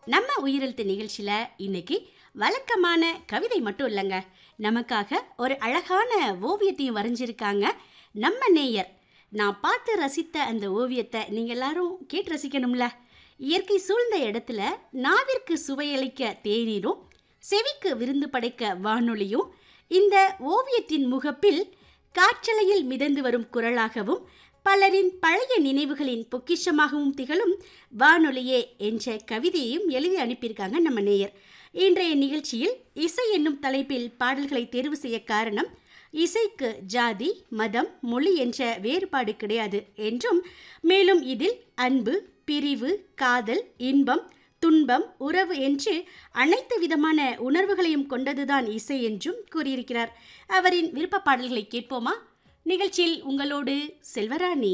நம்ம உயிரெழுத்து நிகழ்ச்சியில் இன்னைக்கு வழக்கமான கவிதை மட்டும் இல்லைங்க நமக்காக ஒரு அழகான ஓவியத்தையும் வரைஞ்சிருக்காங்க நம்ம நேயர் நான் பார்த்து ரசித்த அந்த ஓவியத்தை நீங்கள் எல்லாரும் கேட்டு ரசிக்கணும்ல இயற்கை சூழ்ந்த இடத்துல நாவிற்கு சுவையளிக்க தேநீரும் செவிக்கு விருந்து படைக்க வானொலியும் இந்த ஓவியத்தின் முகப்பில் காற்றலையில் மிதந்து வரும் குரலாகவும் பலரின் பழைய நினைவுகளின் பொக்கிஷமாகவும் திகழும் வானொலியே என்ற கவிதையையும் எழுதி அனுப்பியிருக்காங்க நம்ம நேயர் இன்றைய நிகழ்ச்சியில் இசை என்னும் தலைப்பில் பாடல்களை தேர்வு செய்ய காரணம் இசைக்கு ஜாதி மதம் மொழி என்ற வேறுபாடு கிடையாது என்றும் மேலும் இதில் அன்பு பிரிவு காதல் இன்பம் துன்பம் உறவு என்று அனைத்து விதமான உணர்வுகளையும் கொண்டதுதான் இசை என்றும் கூறியிருக்கிறார் அவரின் விருப்ப பாடல்களை கேட்போமா நிகழ்ச்சியில் உங்களோடு செல்வராணி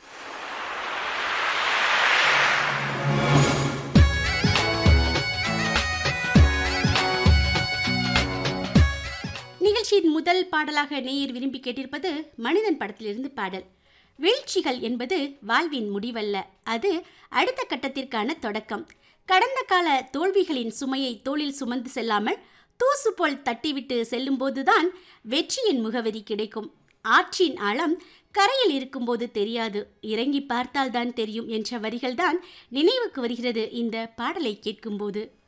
நிகழ்ச்சியின் முதல் பாடலாக நேயர் விரும்பி கேட்டிருப்பது மனிதன் படத்திலிருந்து பாடல் வீழ்ச்சிகள் என்பது வாழ்வின் முடிவல்ல அது அடுத்த கட்டத்திற்கான தொடக்கம் கடந்த கால தோல்விகளின் சுமையை தோளில் சுமந்து செல்லாமல் தூசு போல் தட்டிவிட்டு செல்லும்போதுதான் வெற்றியின் முகவரி கிடைக்கும் ஆற்றின் ஆழம் கரையில் இருக்கும்போது தெரியாது இறங்கி பார்த்தால்தான் தெரியும் என்ற வரிகள்தான் நினைவுக்கு வருகிறது இந்த பாடலை கேட்கும்போது